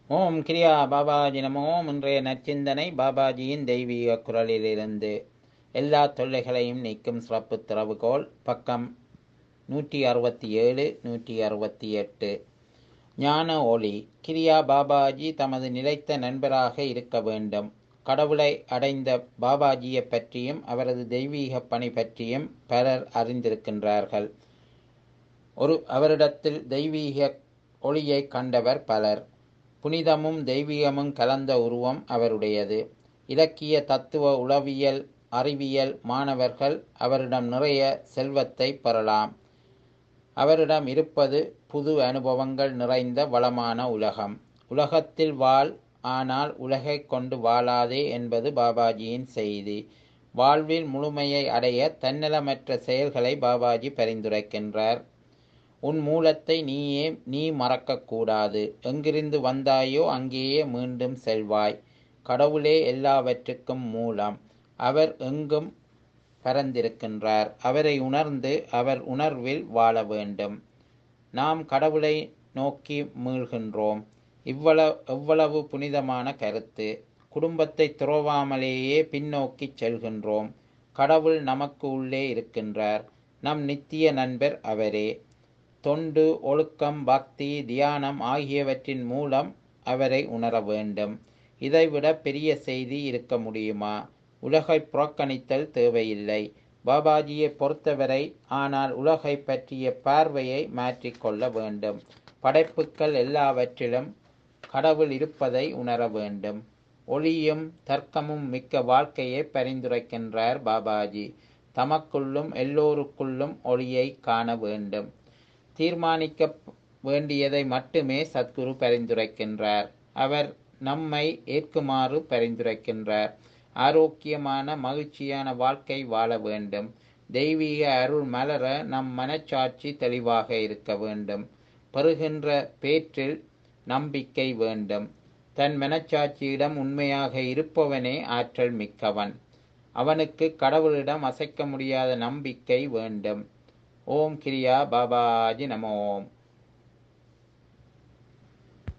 ஓம் கிரியா பாபாஜி நமோ இன்றைய நற்சிந்தனை பாபாஜியின் தெய்வீக குரலிலிருந்து எல்லா தொல்லைகளையும் நீக்கும் சிறப்பு திறவுகோல் பக்கம் நூற்றி அறுபத்தி ஏழு நூற்றி அறுபத்தி எட்டு ஞான ஒளி கிரியா பாபாஜி தமது நிலைத்த நண்பராக இருக்க வேண்டும் கடவுளை அடைந்த பாபாஜியை பற்றியும் அவரது தெய்வீக பணி பற்றியும் பலர் அறிந்திருக்கின்றார்கள் ஒரு அவரிடத்தில் தெய்வீக ஒளியை கண்டவர் பலர் புனிதமும் தெய்வீகமும் கலந்த உருவம் அவருடையது இலக்கிய தத்துவ உளவியல் அறிவியல் மாணவர்கள் அவரிடம் நிறைய செல்வத்தை பெறலாம் அவரிடம் இருப்பது புது அனுபவங்கள் நிறைந்த வளமான உலகம் உலகத்தில் வாழ் ஆனால் உலகை கொண்டு வாழாதே என்பது பாபாஜியின் செய்தி வாழ்வில் முழுமையை அடைய தன்னலமற்ற செயல்களை பாபாஜி பரிந்துரைக்கின்றார் உன் மூலத்தை நீயே நீ மறக்கக்கூடாது எங்கிருந்து வந்தாயோ அங்கேயே மீண்டும் செல்வாய் கடவுளே எல்லாவற்றுக்கும் மூலம் அவர் எங்கும் பரந்திருக்கின்றார் அவரை உணர்ந்து அவர் உணர்வில் வாழ வேண்டும் நாம் கடவுளை நோக்கி மீள்கின்றோம் இவ்வளவு எவ்வளவு புனிதமான கருத்து குடும்பத்தை துறவாமலேயே பின்னோக்கி செல்கின்றோம் கடவுள் நமக்கு உள்ளே இருக்கின்றார் நம் நித்திய நண்பர் அவரே தொண்டு ஒழுக்கம் பக்தி தியானம் ஆகியவற்றின் மூலம் அவரை உணர வேண்டும் இதைவிட பெரிய செய்தி இருக்க முடியுமா உலகை புறக்கணித்தல் தேவையில்லை பாபாஜியை பொறுத்தவரை ஆனால் உலகை பற்றிய பார்வையை மாற்றிக்கொள்ள வேண்டும் படைப்புக்கள் எல்லாவற்றிலும் கடவுள் இருப்பதை உணர வேண்டும் ஒளியும் தர்க்கமும் மிக்க வாழ்க்கையை பரிந்துரைக்கின்றார் பாபாஜி தமக்குள்ளும் எல்லோருக்குள்ளும் ஒளியை காண வேண்டும் தீர்மானிக்க வேண்டியதை மட்டுமே சத்குரு பரிந்துரைக்கின்றார் அவர் நம்மை ஏற்குமாறு பரிந்துரைக்கின்றார் ஆரோக்கியமான மகிழ்ச்சியான வாழ்க்கை வாழ வேண்டும் தெய்வீக அருள் மலர நம் மனச்சாட்சி தெளிவாக இருக்க வேண்டும் பெறுகின்ற பேற்றில் நம்பிக்கை வேண்டும் தன் மனச்சாட்சியிடம் உண்மையாக இருப்பவனே ஆற்றல் மிக்கவன் அவனுக்கு கடவுளிடம் அசைக்க முடியாத நம்பிக்கை வேண்டும் ஓம் கிரியா பாபாஜி நம ஓம்